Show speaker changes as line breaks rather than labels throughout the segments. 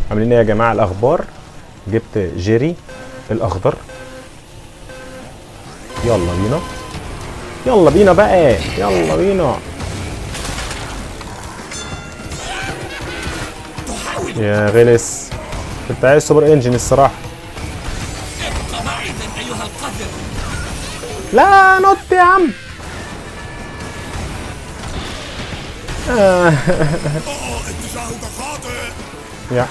عاملين ايه يا جماعه الاخبار جبت جيري الاخضر يلا بينا يلا بينا بقى يلا بينا يا غلس كنت عايز سوبر انجن الصراحه
ابق معي ايها القذر
لا نط يا عم آه.
اتجاهك خاطئ
يا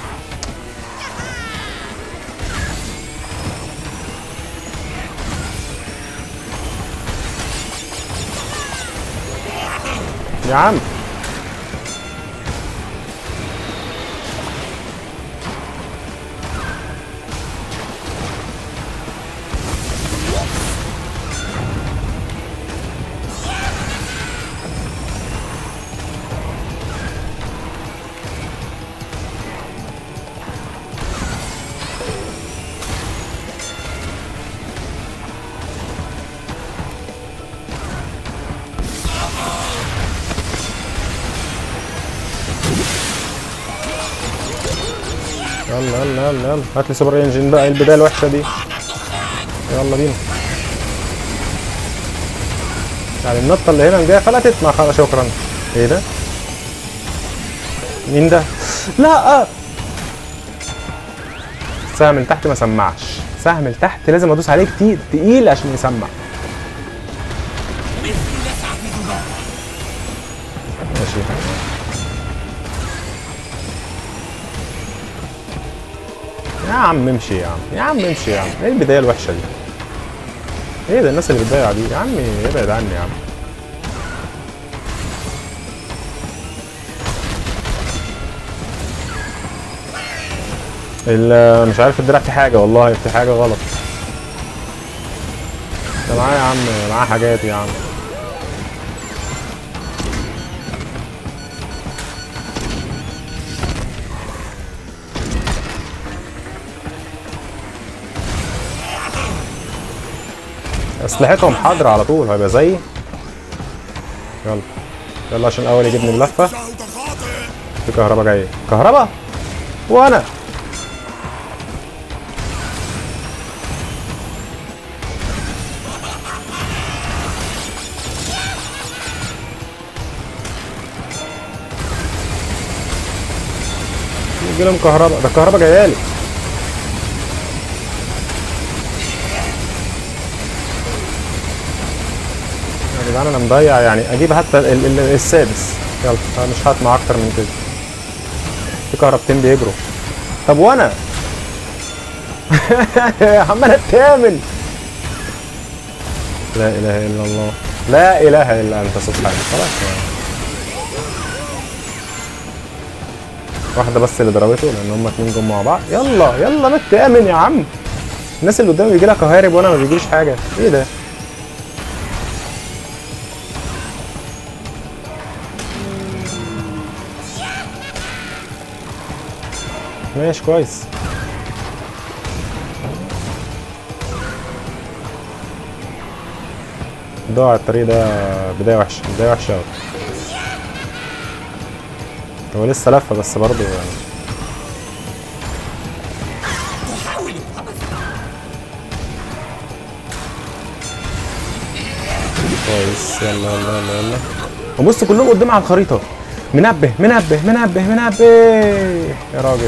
يا عم يلا يلا يلا يلا هات لي سوبر انجن بقى إيه البدايه الوحشه دي يلا بينا يعني النطه اللي هنا جايه فلتت ما خلاص شكرا ايه ده مين ده لا سهم من تحت ما سمعش سهم من تحت لازم ادوس عليه كتير تقيل عشان يسمع
مثل لسعة ذباب
ماشي يا عم امشي يا عم يا عم امشي يا عم ايه البدايه الوحشه دي ايه ده الناس اللي بتضيع دي يا عمي ابعد عني يا عم ال- مش عارف الدراع في حاجه والله في حاجه غلط ده معاه يا عم معاه حاجات يا عم اسلحتهم حاضره على طول هيبقى زيي يلا يلا عشان الاول يجيبني اللفه
اتجاهك خاطئ
في كهرباء جايه كهرباء وانا يجي لهم كهرباء ده الكهرباء جايه لي يا جدعان انا مضيع يعني اجيب حتى ال- ال- السادس يلا أنا مش هطمع اكتر من كده في كهربتين بيجروا طب وانا عمال اتعمل لا اله الا الله لا اله الا انت سبحانك خلاص يعني. واحده بس اللي ضربته لان هما اتنين جم مع بعض يلا يلا ما تامن يا عم الناس اللي قدامي بيجي لها كهارب وانا ما بيجيش حاجه ايه ده ماشي كويس ضاع الطريق ده بداية وحشة بداية وحشة أوي هو لسه لفة بس برضه يعني
تحاول عبثا
كويس يلا يلا يلا يلا وبص كلهم قدام على الخريطة منبه منبه منبه منبه يا راجل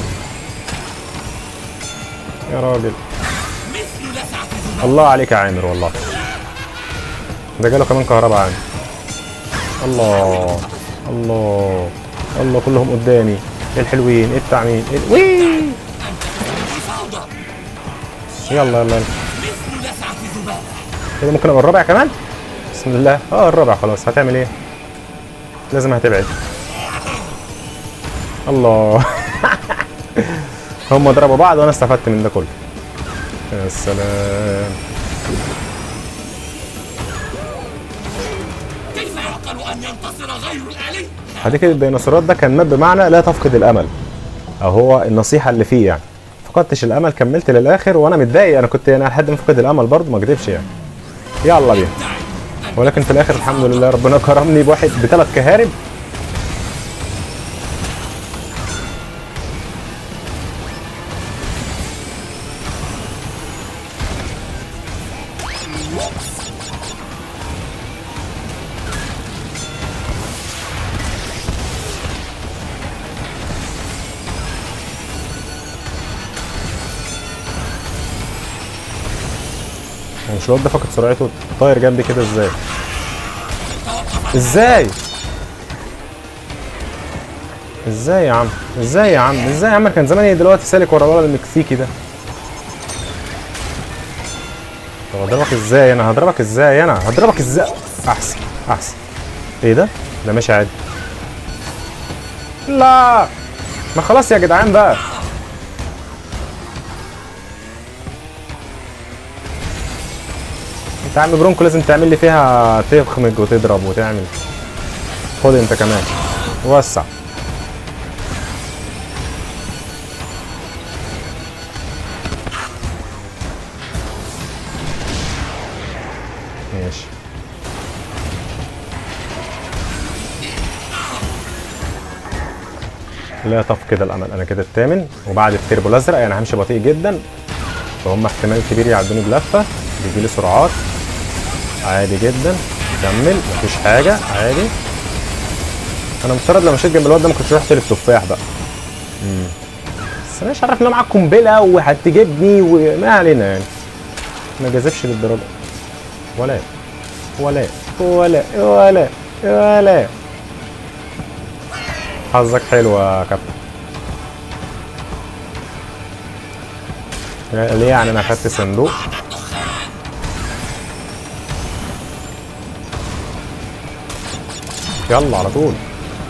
يا راجل
مثل لسعة ذباب
الله عليك يا عامر والله ده جاله كمان كهرباء عامر الله الله الله كلهم قدامي إيه الحلوين إيه التعمين إيه ال- وي
فوضى
يلا يلا يلا
مثل لسعة ذباب
كده ممكن ابقى الرابع كمان بسم الله اه الرابع خلاص هتعمل ايه لازم هتبعد الله هم ضربوا بعض وانا استفدت من ده كله يا سلام
كيف يعقل ان ينتصر غير الآلي
حديقة الديناصورات ده كان ماب بمعنى لا تفقد الامل او هو النصيحة اللي فيه يعني فقدتش الامل كملت للاخر وانا متضايق انا كنت يعني لحد ما فقد الامل برضه ما اكدبش يعني يلا بينا ولكن في الاخر الحمد لله ربنا كرمني بواحد بثلاث كهارب مش الواد ده فقد سرعته طاير جنبي كده ازاي ازاي ازاي يا عم ازاي يا عم ازاي يا عم كان زماني دلوقتي سالك ورا الولد المكسيكي ده طب هضربك ازاي انا هضربك ازاي انا هضربك ازاي احسن احسن ايه ده ده ماشي عادي لا ما خلاص يا جدعان بقى انت يا عم برونكو لازم تعمل لي فيها تخمج وتضرب وتعمل خد انت كمان وسع ماشي لا تفقد الامل انا كده الثامن وبعد التربو الازرق يعني همشي بطيء جدا فهم احتمال كبير يعدوني بلفه بيجي لي سرعات عادي جدا كمل مفيش حاجه عادي انا مفترض لو مشيت جنب الواد ده ما كنتش رحت للتفاح بقى امم بس انا مش عارف ان هو معاك قنبله وهتجيبني وما علينا يعني ما جازفش للدرجه ولا ولا ولا ولا ولا حظك حلو يا كابتن ليه يعني انا خدت صندوق يلا على طول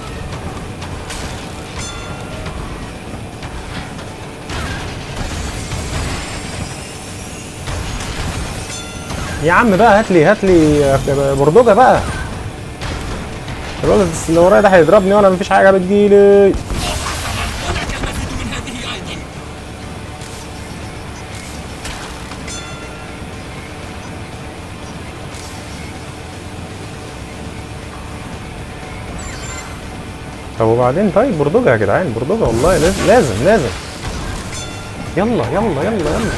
يا عم بقى هات لي هات لي بردوجه بقى الولد اللي ورايا ده هيضربني وانا مفيش حاجه بتجيلي
هناك المزيد من هذه أيضا
طب وبعدين طيب بردوجه يا جدعان بردوجه والله لازم لازم لازم يلا يلا يلا يلا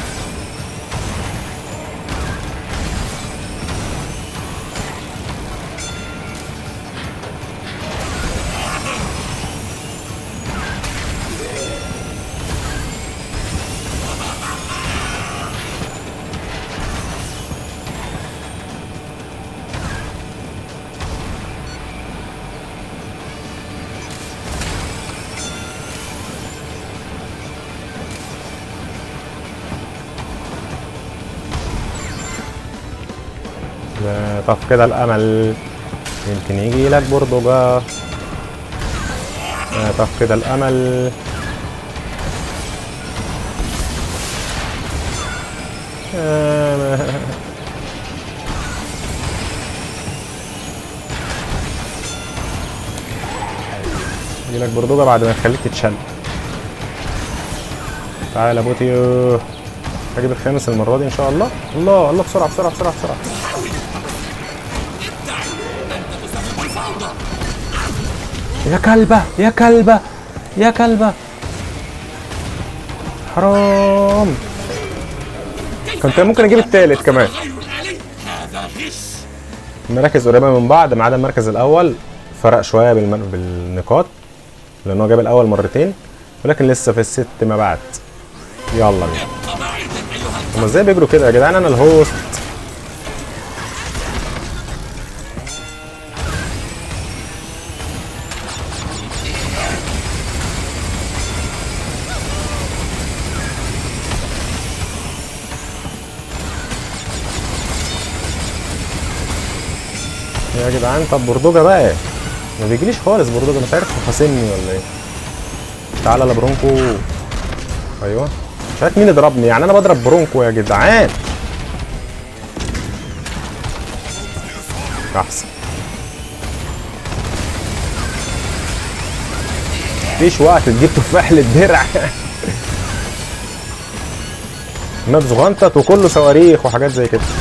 لا تفقد الامل يمكن يجي لك بردوجه لا تفقد الامل آه، يجي لك بردوجه بعد ما يخليك تتشل تعال يا بوتيو هجيب الخامس المره دي ان شاء الله الله الله بسرعه بسرعه بسرعه بسرعه
أنت تسبب الفوضى
يا كلبة يا كلبة يا كلبة حرام كنت ممكن اجيب التالت كمان
غير الآلي هذا غش
المراكز قريبة من بعض ما عدا المركز الأول فرق شوية بالم- بالنقاط لأن هو جاب الأول مرتين ولكن لسه في الست ما بعد يلا بينا
ابقى بعيدا أيها
هما ازاي بيجروا كده يا جدعان أنا الهوست يا جدعان طب بردوجة بقى ما بيجيليش خالص بردوجة مش عارف خاصمني ولا ايه تعالى يا برونكو ايوه مش عارف مين يضربني يعني انا بضرب برونكو يا جدعان احسن مفيش وقت تجيب تفاح للدرع ماب صغنطت وكله صواريخ وحاجات زي كده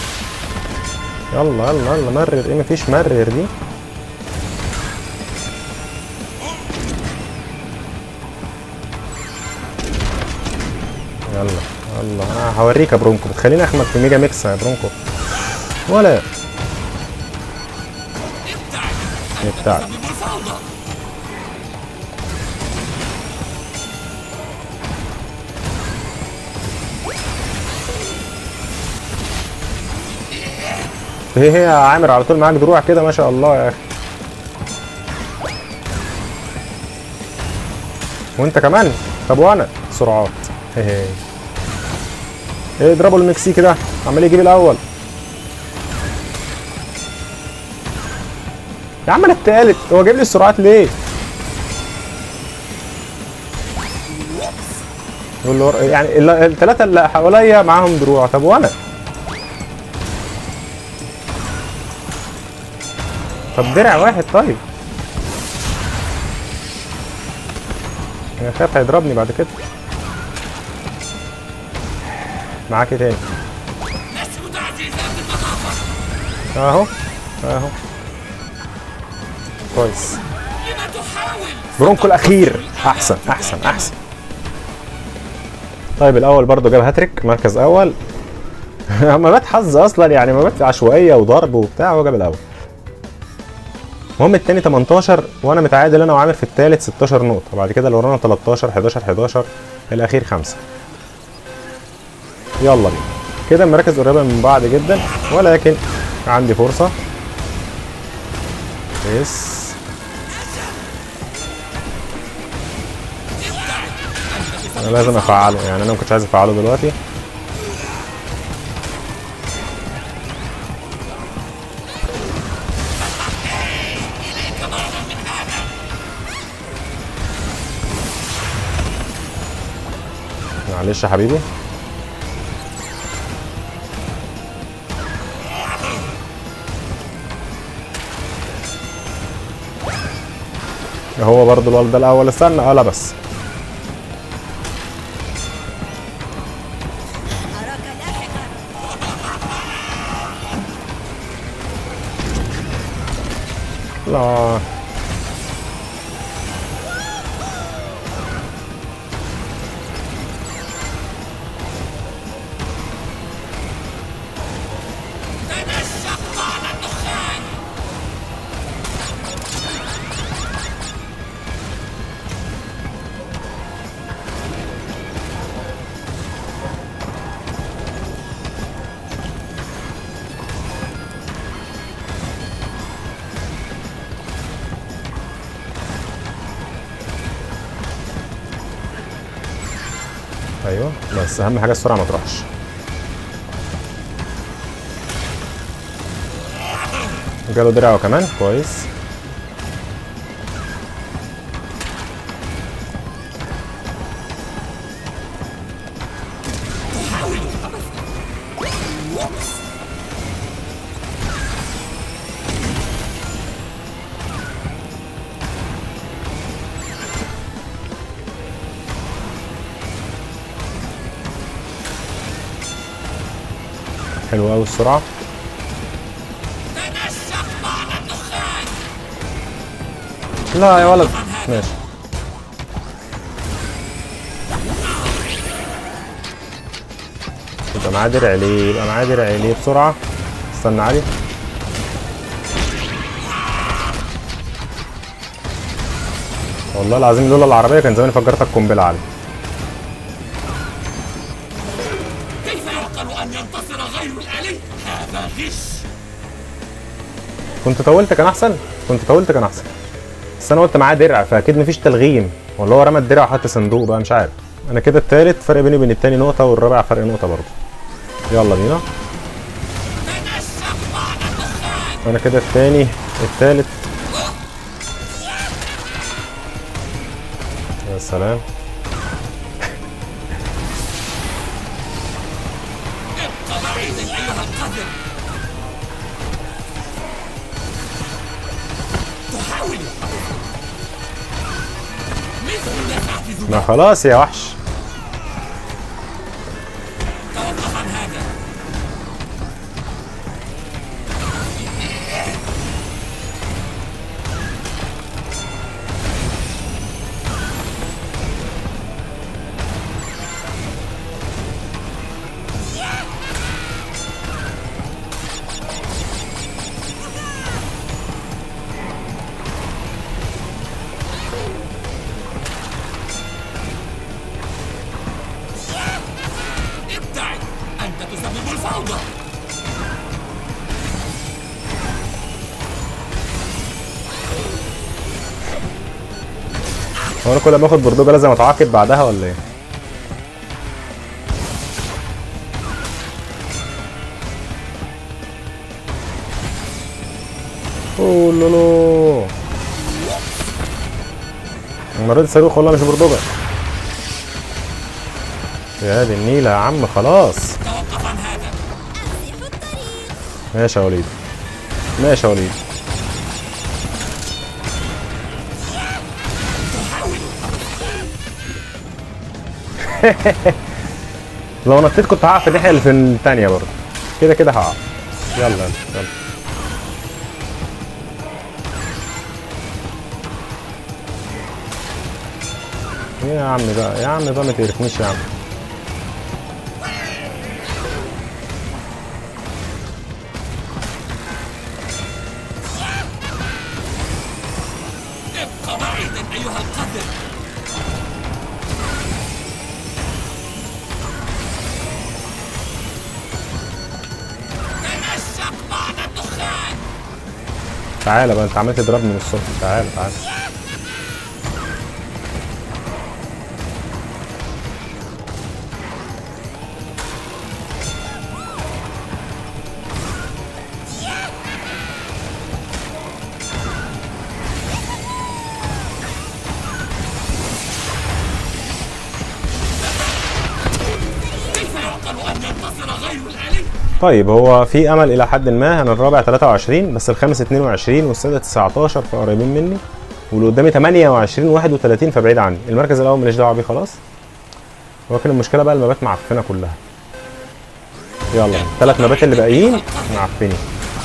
يلا يلا يلا مرر ايه مفيش مرر دي يلا يلا انا هوريك يا برونكو بتخليني اخمد في ميجا ميكس يا برونكو ولا بتاعك
تسبب الفوضى
ايه يا عامر على طول معاك دروع كده ما شاء الله يا اخي وانت كمان طب وانا سرعات ايه ايه اضربوا المكسيكي ده عمال يجيب الاول يا عم انا التالت هو جايب لي السرعات ليه واللي ورا- يعني ال- الثلاثه اللي حواليا معاهم دروع طب وانا طب درع واحد طيب انا خايف هيضربني بعد كده معاك ايه تاني
اسكت عزيزي قبل المطافة
اهو اهو كويس
لما تحاول
برونكو الاخير احسن احسن احسن طيب الاول برضو جاب هاتريك مركز اول مبات حظ اصلا يعني مبات عشوائيه وضرب وبتاع هو جاب الاول المهم التاني 18 وانا متعادل انا وعامر في التالت 16 نقطه وبعد كده اللي ورانا 13 11 11 الاخير 5 يلا بينا كده المراكز قريبه من بعض جدا ولكن عندي فرصه يس انا لازم افعله يعني انا ما كنتش عايز افعله دلوقتي معلش يا حبيبي هو برضه الولد ده الاول استنى اه لا بس
أراك لاحقا
لا
تنشق بعد الدخان
ايوه بس اهم حاجه السرعه ما تروحش جاله دراعه كمان كويس حلو قوي السرعه
تنشق بعد الدخان
لا يا ولد ماشي يبقى معاه درع ليه يبقى معاه درع ليه بسرعه استنى علي والله العظيم لولا العربيه كان زمان فجرتك قنبله علي
كيف يعقل ان ينتصر غير الالي هذا غش
كنت طولت كان احسن كنت طولت كان احسن بس انا قلت معاه درع فاكيد مفيش تلغيم ولا هو رمى الدرع وحط صندوق بقى مش عارف انا كده التالت فرق بيني وبين التاني نقطه والرابع فرق نقطه برضه يلا بينا
تنشق بعد الدخان
انا كده التاني التالت يا سلام
ابق بعيدا ايها القذر تحاول مثل دفعة ذباب
ما خلاص يا وحش
توقف عن هذا
هو انا كل ما اخد بردوجه لازم اتعاقب بعدها ولا ايه؟ اوه لولو المرة دي صاروخ والله مش بردوجة يا دي النيلة يا عم خلاص
توقف عن هذا
أفسح الطريق
ماشي يا وليد ماشي يا وليد لو نطيت كنت هقع في الناحية اللي في التانية برضه كده كده هقع يلا يلا يلا ايه يا عم بقى يا عم بقى ما تقرفنيش يا عم
ابق بعيدا أيها القذر تنشق بعد الدخان
تعالى بقى انت عمال تضربني من الصبح تعالى تعالى
كيف يعقل أن ينتصر غير الآلي
طيب هو في امل الى حد ما انا الرابع 23 بس الخامس 22 والسادس 19 فقريبين مني واللي قدامي 28 31 فبعيد عني المركز الاول ماليش دعوه بيه خلاص هو كان المشكله بقى المبات معفنه كلها يلا الثلاث مبات اللي باقيين معفنين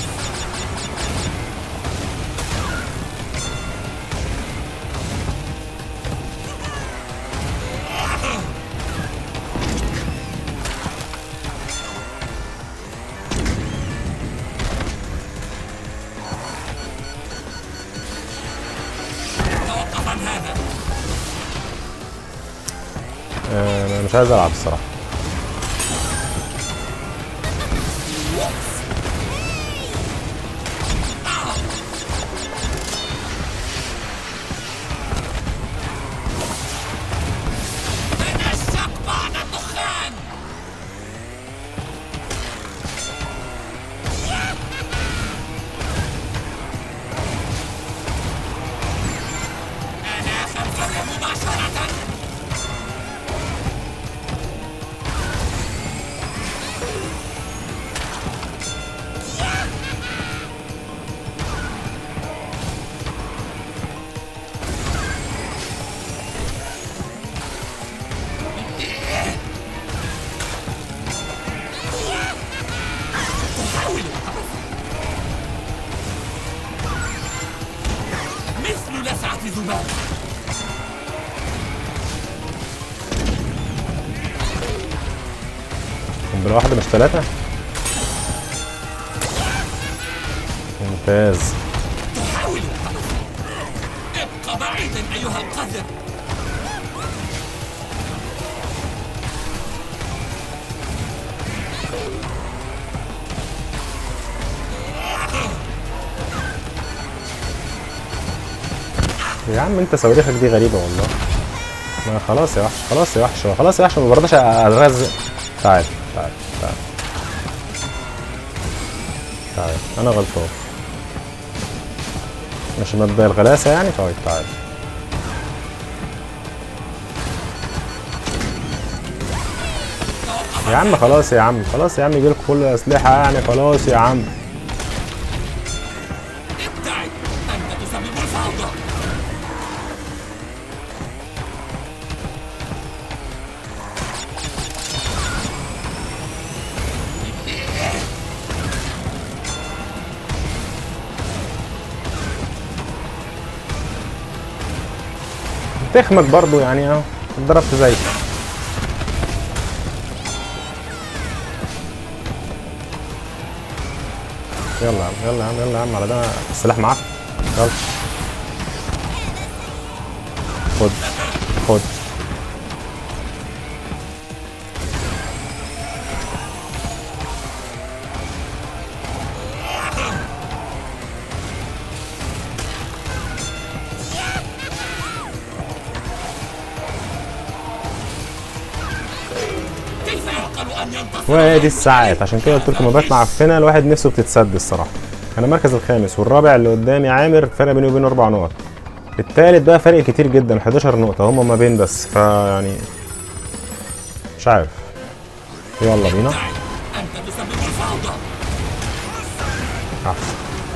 توقف عن هذا
آه، انا مش عايز العب الصراحه
تنشق بعد الدخان أنا خلفك مباشرة تحاول مثل لسعة ذباب
قنبله واحده مش ثلاثه ممتاز
تحاول ابق بعيدا أيها القذر
يا عم انت صواريخك دي غريبه والله ما خلاص يا وحش خلاص يا وحش خلاص يا وحش ما برضاش ارزق تعال تعال تعال تعال انا غلطان مش مبدأ الغلاسة يعني طيب تعال يا عم خلاص يا عم خلاص يا عم يجيلكوا كل الأسلحة يعني خلاص يا عم
ابتعد أنت تسبب الفوضى
تخمك برضو يعني اهو اتضربت زيك يلا يا عم يلا يا عم يلا يا عم على ده السلاح معاك يلا خد خد
أن ينتصر
وادي الساعات عشان كده قلت لكم مبات معفنه الواحد نفسه بتتسد الصراحه انا المركز الخامس والرابع اللي قدامي عامر فرق بيني وبينه اربع نقط التالت بقى فرق كتير جدا 11 نقطه هم ما بين بس فيعني مش عارف يلا بينا
أنت تسبب الفوضى
احسن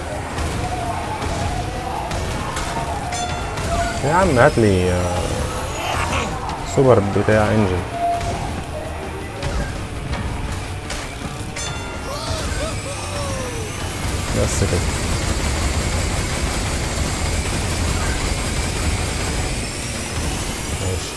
يا عم هات لي آه، سوبر بتاع انجل بس كده ماشي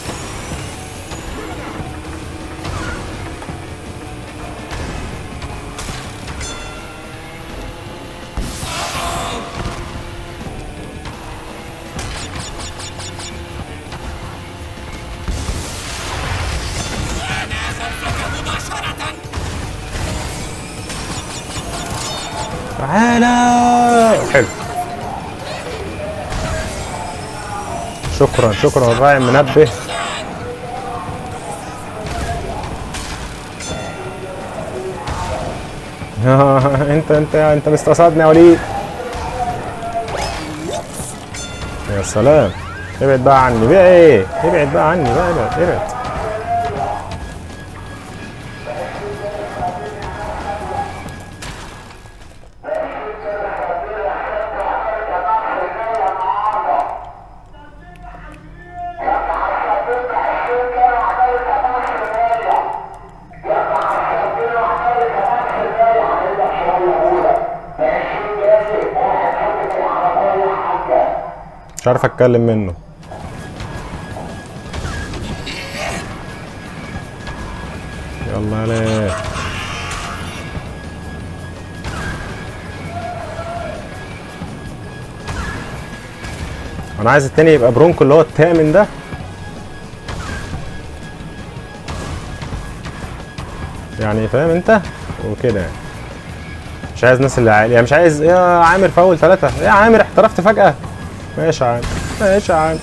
مباشرة
تعالى حلو شكرا شكرا الراعي المنبه انت انت انت مستصعدني يا وليد يا سلام ابعد بقى عني بقى ايه ابعد بقى عني بقى ابعد ابعد مش عارف اتكلم منه يلا ليه انا عايز التاني يبقى برونكو اللي هو الثامن ده يعني فاهم انت وكده يعني مش عايز الناس اللي عالية يعني مش عايز يا عامر في اول ثلاثة يا عامر احترفت فجأة ماشي يا عامر ماشي يا عامر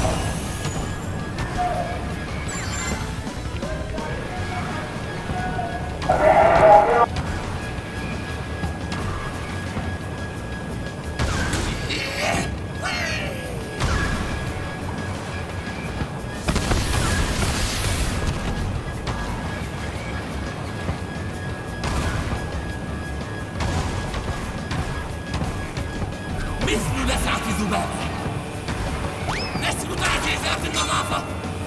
مثل لسعة ذبابة نسل تعزيزات النظافة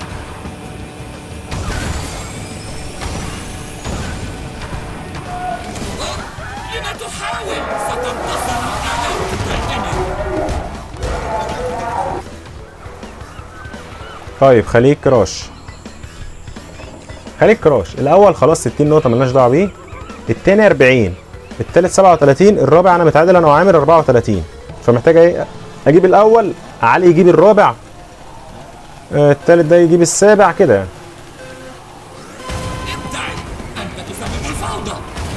لم تحاول ستنتصر أمام الدنيا
طيب خليك كراش خليك كراش الاول خلاص 60 نقطه ملناش دعوه بيه التاني 40 التالت 37 الرابع انا متعادل انا وعامر 34 فمحتاج ايه اجيب الاول علي يجيب الرابع آه، التالت ده يجيب السابع كده يعني
ابتعد أنت تسبب الفوضى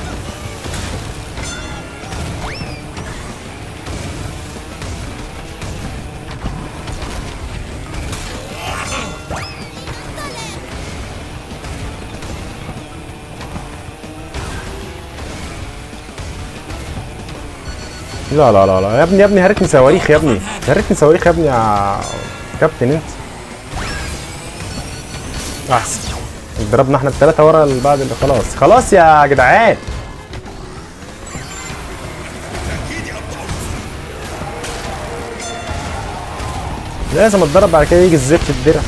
لا لا لا لا يا ابني يا ابني هرتني صواريخ يا ابني هرتني صواريخ يا ابني يا كابتن انت احسن ضربنا احنا الثلاثه ورا اللي بعد اللي خلاص خلاص يا جدعان لازم اتضرب بعد كده يجي الزفت الدرع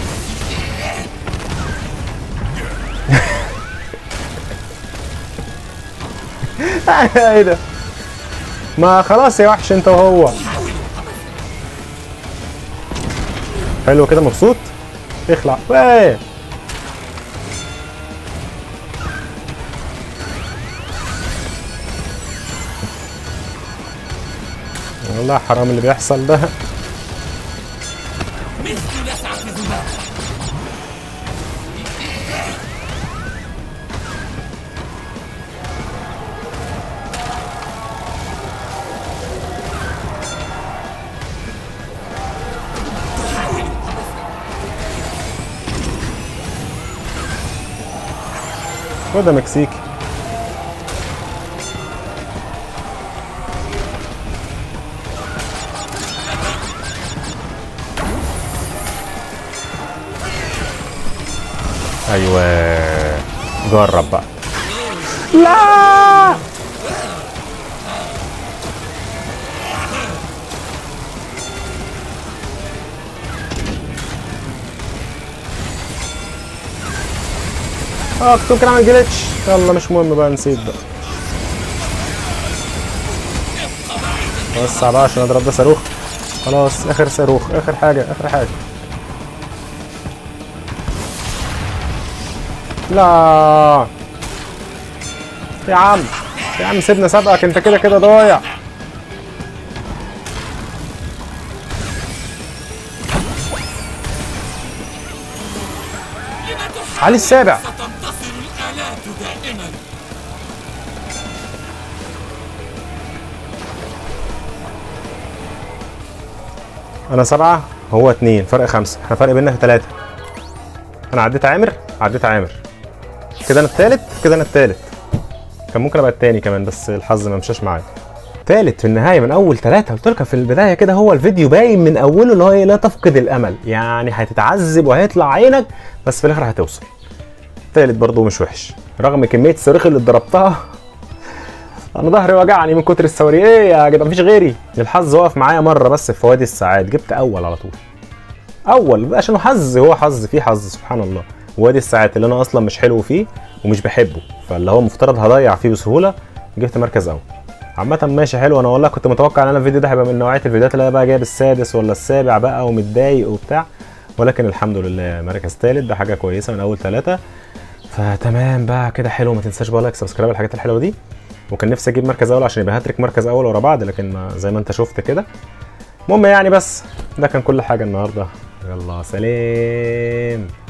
ايه ده ما خلاص يا وحش انت وهو حلو كده مبسوط اخلع ايه والله حرام اللي بيحصل ده
مثل لسعة ذبابة
خدها مكسيكي ايوه جرب بقى لا اه كنت ممكن اعمل جليتش يلا مش مهم بقى نسيت بقى وسع بقى عشان اضرب ده صاروخ خلاص اخر صاروخ اخر حاجه اخر حاجه لا يا عم يا عم سيبنا سابقك انت كده كده ضايع
لم تحاول
علي السابع
ستنتصر الآلات دائما
انا سبعة هو اتنين فرق خمسة احنا فرق بينا ثلاثة انا عديت عامر عديت عامر كده انا التالت كده انا التالت كان ممكن ابقى التاني كمان بس الحظ ما مشاش معايا تالت في النهاية من أول ثلاثة قلت لك في البداية كده هو الفيديو باين من أوله اللي هو إيه لا تفقد الأمل يعني هتتعذب وهيطلع عينك بس في الآخر هتوصل تالت برضه مش وحش رغم كمية الصاروخ اللي ضربتها انا ظهري وجعني من كتر الصواريخ ايه يا جدع مفيش غيري الحظ وقف معايا مره بس في وادي الساعات جبت اول على طول اول عشان حظ هو حظ فيه حظ سبحان الله وادي الساعات اللي انا اصلا مش حلو فيه ومش بحبه فاللي هو مفترض هضيع فيه بسهوله جبت مركز اول عامة ماشي حلو انا والله كنت متوقع ان انا الفيديو ده هيبقى من نوعية الفيديوهات اللي انا بقى جايب السادس ولا السابع بقى ومتضايق وبتاع ولكن الحمد لله مركز ثالث ده حاجة كويسة من اول ثلاثة فتمام بقى كده حلو ما تنساش بقى لايك سبسكرايب الحاجات الحلوة دي وكان نفسي اجيب مركز اول عشان يبقى هاتريك مركز اول ورا بعض لكن ما زي ما انت شفت كده المهم يعني بس ده كان كل حاجه النهارده يلا سلام